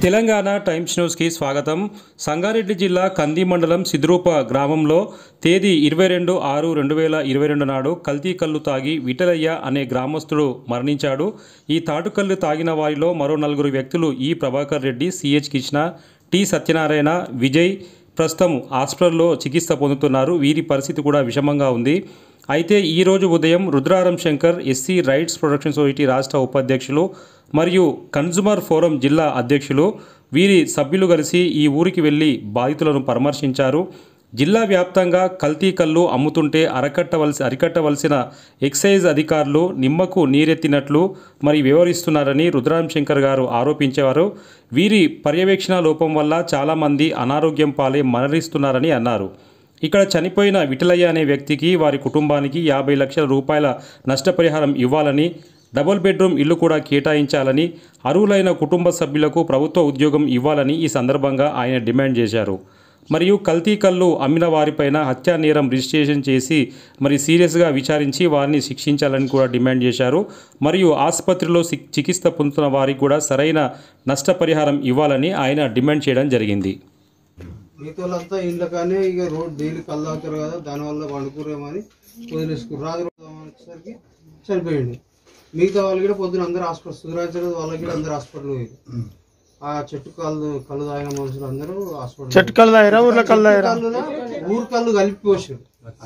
Telangana times న్యూస్కి స్వాగతం సంగారెడ్డి జిల్లా కంది మండలం సిద్రూప గ్రామంలో తేదీ ఇరవై రెండు ఆరు రెండు వేల ఇరవై రెండు నాడు కల్తీ కల్లు తాగి విఠలయ్య అనే గ్రామస్తుడు మరణించాడు ఈ తాటుకల్లు తాగిన వారిలో మరో నలుగురు వ్యక్తులు ఈ ప్రభాకర్ రెడ్డి సిహెచ్ కృష్ణ టి సత్యనారాయణ విజయ్ ప్రస్తుతం హాస్పిటల్లో చికిత్స పొందుతున్నారు వీరి పరిస్థితి కూడా విషమంగా ఉంది అయితే ఈరోజు ఉదయం Rudraram Shankar SC rights protection society రాష్ట్ర ఉపాధ్యక్షులు మరియు కన్జ్యూమర్ ఫోరం జిల్లా అధ్యక్షులు వీరి సభ్యులు కలిసి ఈ ఊరికి వెళ్లి బాధితులను పరామర్శించారు జిల్లా వ్యాప్తంగా కల్తీ కళ్ళు అమ్ముతుంటే అరకట్టవలసి అరికట్టవలసిన ఎక్సైజ్ అధికారులు నిమ్మకు నీరెత్తినట్లు మరి వివరిస్తున్నారని రుద్రాం శంకర్ గారు ఆరోపించేవారు వీరి పర్యవేక్షణ లోపం వల్ల చాలామంది అనారోగ్యం పాలై మరణిస్తున్నారని అన్నారు ఇక్కడ చనిపోయిన విఠలయ్య అనే వ్యక్తికి వారి కుటుంబానికి యాభై లక్షల రూపాయల నష్టపరిహారం ఇవ్వాలని డబుల్ బెడ్రూమ్ ఇల్లు కూడా కేటాయించాలని అర్హులైన కుటుంబ సభ్యులకు ప్రభుత్వ ఉద్యోగం ఇవ్వాలని ఈ సందర్భంగా ఆయన డిమాండ్ చేశారు మరియు కల్తీ కళ్ళు అమ్మిన వారిపైన హత్యా నేరం రిజిస్ట్రేషన్ చేసి మరి సీరియస్గా విచారించి వారిని శిక్షించాలని కూడా డిమాండ్ చేశారు మరియు ఆసుపత్రిలో సి- చికిత్స పొందుతున్న వారికి కూడా సరైన నష్టపరిహారం ఇవ్వాలని ఆయన డిమాండ్ చేయడం జరిగింది మిగతా వాళ్ళంతా ఇంట్లో కానీ ఇక రోడ్ డైలీ కళ్ళు తాగుతారు కదా దానివల్ల వండుకురేమో అని వదిలేసుకురు రాజు రోజు వచ్చేసరికి చనిపోయింది మిగతా వాళ్ళు కూడా పొద్దున అందరూ హాస్పిటల్ సుధరాజు వాళ్ళకి కూడా అందరూ హాస్పిటల్ పోయారు ఆ చెట్టు కళ్ళు కళ్ళు తాగిన మనుషులు అందరూ హాస్పిటల్ చెట్టు కళ్ళు తాగిరా ఊర్లో కళ్ళు తాగిరా కళ్ళున ఊరు కళ్ళు కలిపి పోసారు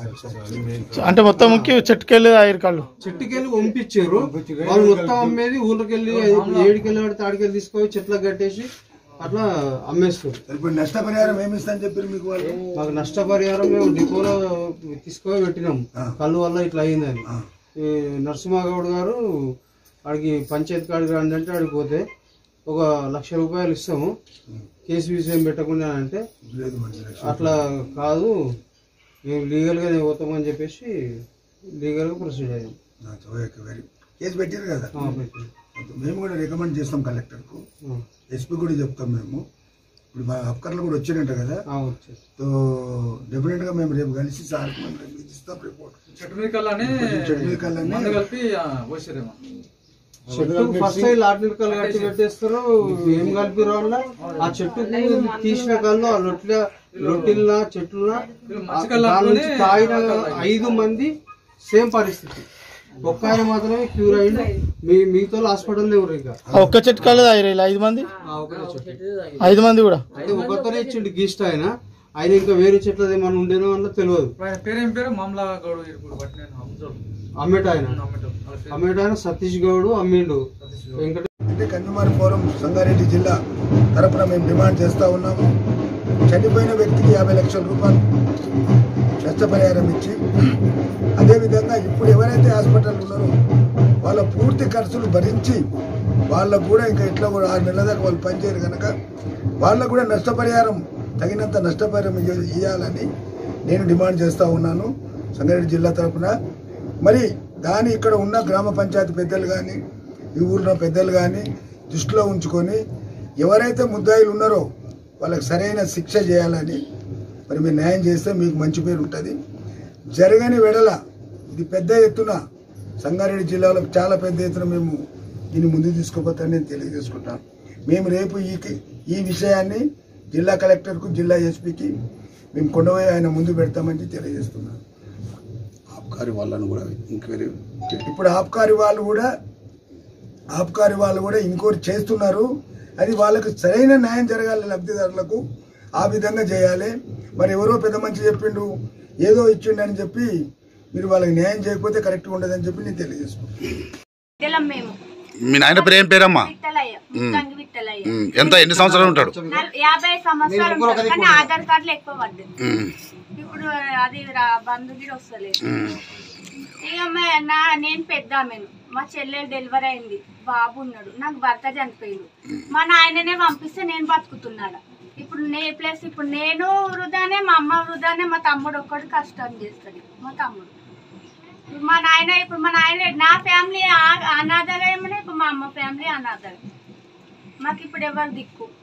అంటే మొత్తం ముఖ్య చెట్టుకెళ్ళి తాగిరు కళ్ళు చెట్టుకెళ్ళి పంపించారు వాళ్ళు మొత్తం అమ్మేది ఊర్లోకెళ్ళి ఏడుకెళ్ళి పడితే ఆడికెళ్ళి తీసుకొని చెట్లకు కట్టేసి అట్లా అమ్మేస్తారు ఇప్పుడు నష్టపరిహారం ఏమి ఇస్తాను చెప్పారు మీకు వాళ్ళు మాకు నష్టపరిహారం మేము డిపోలో తీసుకొని పెట్టినాం కళ్ళు వల్ల ఇట్లా అయిందని ఈ నరసింహగౌడ్ గారు ఆడికి పంచాయతీ కాడికి రండి అంటే ఆడికి పోతే ఒక లక్ష రూపాయలు ఇస్తాము కేసు విషయం పెట్టకుండా అంటే లేదు మంచి లక్ష అట్లా కాదు మేము లీగల్గానే పోతామని చెప్పేసి లీగల్గా ప్రొసీడ్ అయ్యాం ఓకే వెరీ కేసు పెట్టారు కదా ఆ, పెట్టినాం. మేము కూడా రికమెండ్ చేస్తాం కలెక్టర్కు ఆ, ఎస్పీ కూడా చెప్తాం మేము ఇప్పుడు మా అఫ్కర్లు కూడా వచ్చినట్టు కదా ఆ, వచ్చేసి సో డెఫినెట్గా మేము రేపు కలిసి సార్ మేము రేపు ఇది ఇస్తాం రిపోర్ట్ చెట్టు మీద కల్లానే చెట్టు మీద కల్లానే మందు కలిపి ఆ, పోసిరేమో చెట్టు ఫస్ట్ టైం లాటినికలు కట్టి పెట్టేస్తారు ఏం కలిపి వల్ల ఆ చెట్టు తీసిన కళ్ళు ఆ రొట్టెల రొట్టెల చెట్ల తాగిన ఐదు మంది సేమ్ పరిస్థితి ఒక్క ఆయన మాత్రమే క్యూర్ అయ్యిండు మీ మిగతా హాస్పిటల్ ఎవరు ఇంకా ఆ ఒక్క చెట్టు కళ్ళు తాగిరా ఇలా ఐదు మంది ఆ ఒకటే చెట్టు ఐదు మంది కూడా అయితే ఒకతనే ఇచ్చిండు గీస్ట్ ఆయన ఆయన ఇంకా వేరే చెట్లది ఏమైనా ఉండేనో అన్న తెలియదు ఇప్పుడు ఆయన పేరేం పేరు మామలా గౌడ్ ఇప్పుడు పట్టిన హంసోడు అమ్మేట ఆయన అమ్మటం వాళ్ళ పేరు అమ్మేట ఆయన సతీష్ గౌడ్ అమ్మిండు వెంకట అంటే కన్యూమర్ ఫోరం సంగారెడ్డి జిల్లా తరపున మేము డిమాండ్ చేస్తూ ఉన్నాము చనిపోయిన వ్యక్తికి యాభై లక్షల రూపాయలు నష్టపరిహారం ఇచ్చి అదేవిధంగా ఇప్పుడు ఎవరైతే హాస్పిటల్ ఉన్నారో వాళ్ళ పూర్తి ఖర్చులు భరించి వాళ్ళకు కూడా ఇంకా ఇట్లా కూడా ఆరు నెలల దాకా వాళ్ళు పనిచేయరు కనుక వాళ్ళకు కూడా నష్టపరిహారం తగినంత నష్టపరిహారం ఇయ్య- ఇవ్వాలని నేను డిమాండ్ చేస్తూ ఉన్నాను సంగారెడ్డి జిల్లా తరపున మరి దాని ఇక్కడ ఉన్న గ్రామ పంచాయతీ పెద్దలు కానీ ఈ ఊరిలో పెద్దలు కానీ దృష్టిలో ఉంచుకొని ఎవరైతే ముద్దాయిలు ఉన్నారో వాళ్ళకి సరైన శిక్ష చేయాలని మరి మీరు న్యాయం చేస్తే మీకు మంచి పేరు ఉంటుంది జరగని వెడల ఇది పెద్ద ఎత్తున సంగారెడ్డి జిల్లాలో చాలా పెద్ద ఎత్తున మేము దీన్ని ముందుకు తీసుకుపోతానని నేను తెలియజేసుకుంటాను మేము రేపు ఈ ఈ విషయాన్ని జిల్లా కలెక్టర్కు జిల్లా ఎస్పీకి మేము కొండపోయి ఆయన ముందు పెడతామని తెలియజేస్తున్నాను ఆబ్కారీ వాళ్ళని కూడా ఎంక్వైరీ ఇప్పుడు ఆబ్కారీ వాళ్ళు కూడా ఆబ్కారీ వాళ్ళు కూడా ఇంకోటి చేస్తున్నారు అది వాళ్ళకు సరైన న్యాయం జరగాలి లబ్ధిదారులకు ఆ విధంగా చేయాలి మరి ఎవరో పెద్ద మంచి చెప్పిండు ఏదో ఇచ్చిండు అని చెప్పి మీరు వాళ్ళకి న్యాయం చేయకపోతే కరెక్ట్గా ఉండదని చెప్పి నేను తెలియజేసుకుంటాను విట్టలం మేము మీ నాయన పేరు ఏం పేరమ్మా విట్టలయ్య ముత్తంగి విట్టలయ్య ఉమ్, ఎంత ఎన్ని సంవత్సరాలు ఉంటాడు నల్- యాభై సంవత్సరాలు ఉంటారు కానీ ఆధార్ కార్డులు ఎక్కువ పడ్డది ఉమ్, ఇప్పుడు అది రా- బంధు కూడా వస్తలేదు ఇక మే- నా నేను పెద్ద ఆమెను మా చెల్లెలు డెలివరీ అయింది బాబు ఉన్నాడు నాకు భర్త చనిపోయిండు మా నాయననే పంపిస్తే నేను బతుకుతున్నాడు ఇప్పుడు నే ప్లస్ ఇప్పుడు నేను వృధానే మా అమ్మ వృధానే మా తమ్ముడు ఒక్కడు కష్టం చేస్తాడు మా తమ్ముడు ఇప్పుడు మా నాయన ఇప్పుడు మా నాయన నా ఫ్యామిలీ అనాథగా ఏమన్నా ఇప్పుడు మా అమ్మ ఫ్యామిలీ అనాథగా మాకు ఇప్పుడు ఎవరు దిక్కు